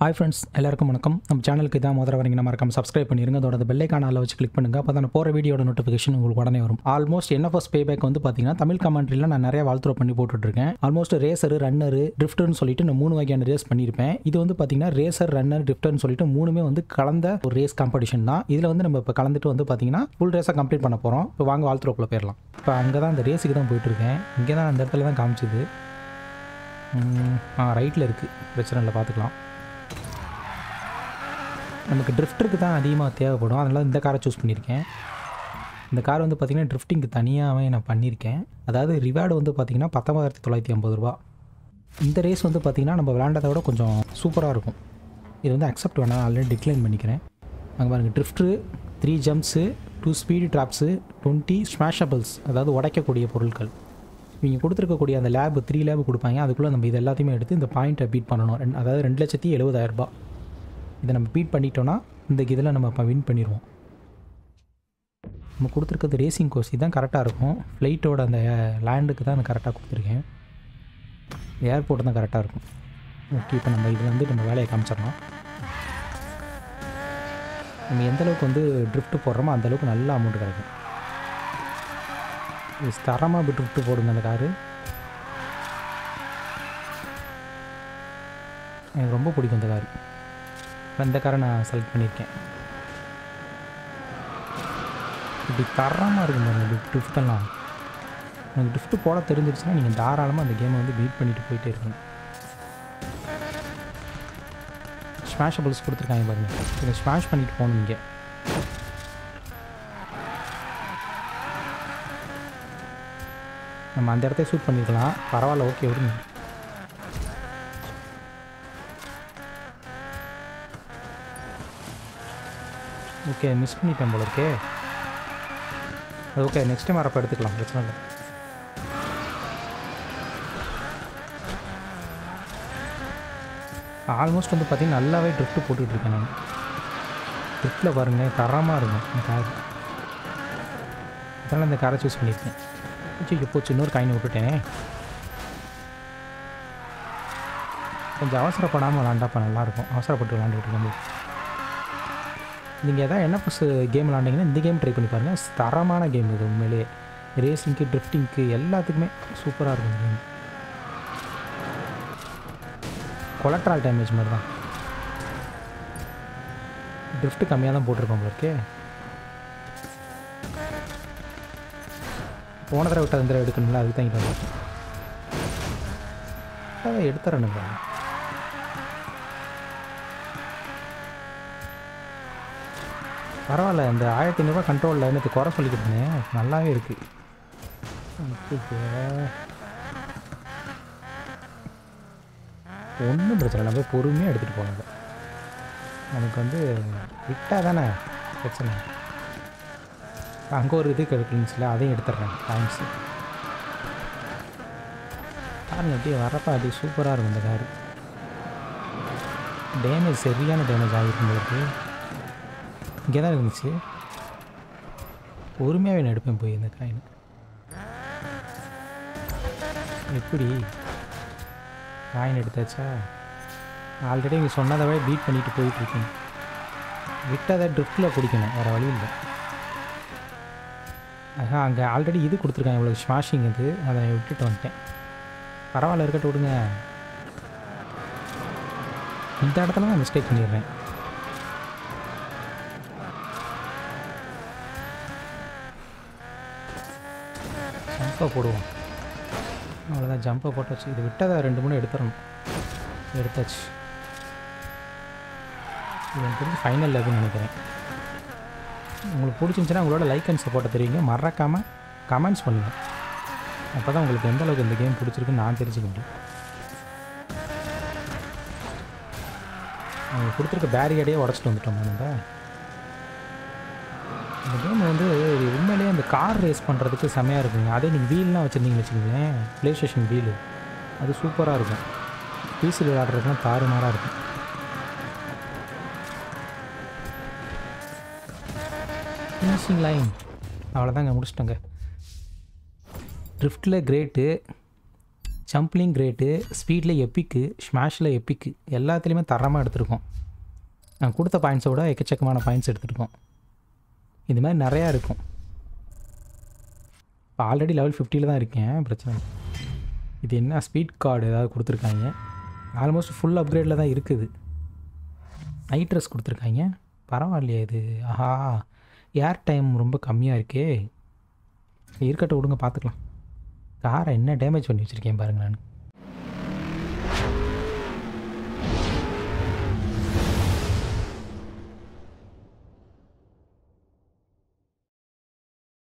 Hi friends எல்லாருக்கும் வணக்கம் நம்ம சேனலுக்கு இதான் முதல்ல வரீங்க நம்ம மறக்காம சப்ஸ்கிரைப் பண்ணிருங்க அதோட அந்த பெல்லை காணால வச்சு கிளிக் பண்ணுங்க அப்போ தான் போகிற வீடியோட நோட்டிஃபிகேஷன் உங்களுக்கு உடனே வரும் ஆல்மோஸ்ட் என்எஃப்எஸ் பேபேக் வந்து பார்த்தீங்கன்னா தமிழ் கமெண்ட்ரியில் நான் நிறைய வாழ்த்துறோ பண்ணி போட்டுட்ருக்கேன் ஆல்மோஸ்ட் ரேசர் ரன்னரு ட்ரிஃப்டர்னு சொல்லிட்டு நான் மூணு வகையான ரேஸ் பண்ணியிருப்பேன் இது வந்து பார்த்தீங்கன்னா ரேசர் ரன்னர் ட்ரிஃப்டர்னு சொல்லிட்டு மூணுமே வந்து கலந்த ஒரு ரேஸ் காம்படிஷன் தான் இதில் வந்து நம்ம இப்போ கலந்துட்டு வந்து பார்த்தீங்கன்னா ஃபுல் ரேஸாக கம்ப்ளீட் பண்ண போகிறோம் இப்போ வாங்க வாழ்த்துறோக்குள்ள போயிடலாம் இப்போ அங்கே தான் அந்த ரேஸுக்கு தான் போயிட்டுருக்கேன் இங்கே தான் அந்த இடத்துல தான் காமிச்சுது ம், ஆ ரைட்டில் இருக்குது பிரச்சனை இல்லை பார்த்துக்கலாம் நமக்கு ட்ரிஃப்டருக்கு தான் அதிகமாக தேவைப்படும் அதனால இந்த காரை சூஸ் பண்ணியிருக்கேன் இந்த கார் வந்து பார்த்திங்கன்னா ட்ரிஃப்டிங்க்கு தனியாகவே நான் பண்ணியிருக்கேன் அதாவது ரிவார்டு வந்து பார்த்திங்கன்னா பத்தொம்பதாயிரத்தி தொள்ளாயிரத்தி ஐம்பது ரூபா இந்த ரேஸ் வந்து பார்த்திங்கன்னா நம்ம விளாண்டதை விட கொஞ்சம் சூப்பராக இருக்கும் இது வந்து அக்செப்ட் வேணாம் ஆல்ரெடி டிக்ளைன் பண்ணிக்கிறேன் அங்கே பாருங்கள் ட்ரிஃப்ட்ரு three jumps two speed traps twenty smashables அதாவது உடைக்கக்கூடிய பொருட்கள் இவங்க கொடுத்துருக்கக்கூடிய அந்த லேப் த்ரீ லேப் கொடுப்பாங்க அதுக்குள்ளே நம்ம இது எல்லாத்தையுமே எடுத்து இந்த பாயிண்ட்டை பீட் பண்ணணும் ரெண்டு- அதாவது ரெண்டு லட்சத்தி எழுபதாயிரம் ரூபாய் இதை நம்ம பீட் பண்ணிட்டோன்னா இந்த இதில் நம்ம இப்போ வின் பண்ணிடுவோம் நம்ம கொடுத்துருக்கிறது ரேசிங் கோர்ஸ் இதுதான் கரெக்டாக இருக்கும் ஃப்ளைட்டோட அந்த லேண்டுக்கு தான் நான் கரெக்டாக கொடுத்துருக்கேன் ஏர்போர்ட் தான் கரெக்டாக இருக்கும் ஓகே இப்போ நம்ம இதில் வந்து நம்ம வேலையை காமிச்சிடலாம் நம்ம எந்த அளவுக்கு வந்து ட்ரிஃப்ட் போடுறோமோ அந்த அளவுக்கு நல்ல அமௌண்ட் கிடைக்கும் இது தரமாக ட்ரிஃப்ட் போடுங்க அந்த காரு எனக்கு ரொம்ப பிடிக்கும் இந்த காரு இப்போ இந்த காரை நான் செலக்ட் பண்ணியிருக்கேன் இப்படி தரமாக இருக்கும் பாருங்க ட்ரிஃப்டெல்லாம் எனக்கு ட்ரிஃப்ட் போட தெரிஞ்சிருச்சுன்னா நீங்கள் தாராளமாக அந்த கேமை வந்து பீட் பண்ணிட்டு போயிட்டே இருக்கணும் ஸ்மாஷபிள்ஸ் கொடுத்துருக்காங்க பாருங்க இதை ஸ்மாஷ் பண்ணிட்டு போகணும் இங்கே நம்ம அந்த இடத்த ஷூட் பண்ணிக்கலாம் பரவாயில்ல ஓகே விடுங்க ஓகே மிஸ் பண்ணிட்டேன் போல இருக்கே அது ஓகே நெக்ஸ்ட் டைம் வரப்போ எடுத்துக்கலாம் பிரச்சனை இல்லை ஆல்மோஸ்ட் வந்து பார்த்தீங்கன்னா நல்லாவே ட்ரிஃப்ட் போட்டுட்ருக்கேன் நான் ட்ரிஃப்டில் பாருங்க தரமாக இருக்கும் இந்த கார் அதனால் இந்த காரை சூஸ் பண்ணியிருக்கேன் இப்போ போச்சு இன்னொரு காயின் விட்டுட்டேன் கொஞ்சம் அவசரப்படாமல் விளாண்டாப்பா நல்லாயிருக்கும் அவசரப்பட்டு விளாண்டுட்டு இருக்கும்போது நீங்கள் எதாவது என்ன புதுசு கேம் விளாண்டிங்கன்னா இந்த கேம் ட்ரை பண்ணி பாருங்கள் தரமான கேம் இது உண்மையிலேயே ரேசிங்க்கு ட்ரிஃப்டிங்க்கு எல்லாத்துக்குமே சூப்பராக இருக்கும் இந்த கேம் கொலட்ரால் டேமேஜ் மாதிரி தான் ட்ரிஃப்ட் கம்மியாக தான் போட்டிருக்கோம் உங்களுக்கு போன தடவை விட்டு அந்த தடவை எடுக்கணும்ல அதுக்கு தான் இங்கே வந்தேன் அதை எடுத்துறேனுங்க பரவாயில்ல இந்த ஆயிரத்தி ஐநூறுரூவா கண்ட்ரோலில் எனக்கு குறை சொல்லிக்கிட்டு இருந்தேன் நல்லாவே இருக்குது ஒன்றும் பிரச்சனை இல்லை நம்ம பொறுமையாக எடுத்துகிட்டு போனாங்க நமக்கு வந்து விட்டால் தானே பிரச்சனை அங்கே ஒரு இது கிளீன்ஸில் அதையும் எடுத்துட்றேன் தேங்க்ஸ் பாருங்க அப்படியே வரப்போ அப்படியே சூப்பராக இருக்கும் இந்த காரு டேமேஜ் சரியான டேமேஜ் ஆகிருக்கும் உங்களுக்கு இங்கே தான் இருந்துச்சு பொறுமையாகவே நான் எடுப்பேன் போய் இந்த காயின் எப்படி காயின் எடுத்தாச்சா ஆல்ரெடி இங்கே சொன்னதவே பீட் பண்ணிட்டு போயிட்டு இருக்கேன் விட்டதை ட்ரிஃப்டில் பிடிக்கணும் வேறு வழி இல்லை ஆஹா அங்கே ஆல்ரெடி இது கொடுத்துருக்காங்க இவ்வளோ ஸ்மாஷிங் இது அதை விட்டுட்டு வந்துட்டேன் பரவாயில்ல இருக்கட்டும் விடுங்க இந்த இடத்துல நான் மிஸ்டேக் பண்ணிடுறேன் ஜம்பை போடுவோம் அவ்வளோதான் ஜம்பை போட்டாச்சு இது விட்டதை ரெண்டு மூணு எடுத்துடணும் எடுத்தாச்சு இது எனக்கு தெரிஞ்சு ஃபைனல் லெவல்னு நினைக்கிறேன் உங்களுக்கு பிடிச்சிருந்துச்சுன்னா உங்களோட லைக் அண்ட் சப்போர்ட்டை தெரிவிங்க மறக்காமல் கமெண்ட்ஸ் பண்ணுங்கள் அப்போ தான் உங்களுக்கு எந்த அளவுக்கு இந்த கேம் பிடிச்சிருக்குன்னு நான் தெரிஞ்சுக்க முடியும் அவங்க கொடுத்துருக்க பேரிகேடையே உடச்சிட்டு வந்துட்டோம் நம்ம இந்த கேம் வந்து இது உண்மையிலேயே அந்த கார் ரேஸ் பண்ணுறதுக்கு செமையாக இருக்குங்க அதே நீங்கள் வீல்லாம் வச்சுருந்தீங்கன்னு வச்சுக்கோங்களேன் ப்ளே ஸ்டேஷன் வீலு அது சூப்பராக இருக்கும் பிசியில் விளையாடுறதுலாம் தாறுமாறாக இருக்கும் ஃபினிஷிங் லைன் அவ்வளோதாங்க முடிச்சிட்டோங்க ட்ரிஃப்டில் கிரேட்டு ஜம்ப்லிங் கிரேட்டு ஸ்பீடில் எப்பிக்கு ஸ்மாஷில் எப்பிக்கு எல்லாத்துலேயுமே தரமாக எடுத்திருக்கோம் நான் கொடுத்த பாயிண்ட்ஸை விட எக்கச்சக்கமான பாயிண்ட்ஸ் எடுத்துருக்கோம் இது மாதிரி நிறையா இருக்கும் இப்போ ஆல்ரெடி லெவல் ஃபிஃப்டியில் தான் இருக்கேன் பிரச்சனை இல்லை. இது என்ன ஸ்பீட் கார்டு ஏதாவது கொடுத்துருக்காங்க ஆல்மோஸ்ட் ஃபுல் அப்கிரேடில் தான் இருக்குது நைட் ட்ரெஸ் கொடுத்துருக்காங்க பரவாயில்லையே இது ஆஹா ஏர் டைம் ரொம்ப கம்மியாக இருக்கே இருக்கட்டும் விடுங்க பார்த்துக்கலாம் காரை என்ன டேமேஜ் பண்ணி வச்சுருக்கேன் பாருங்க நான்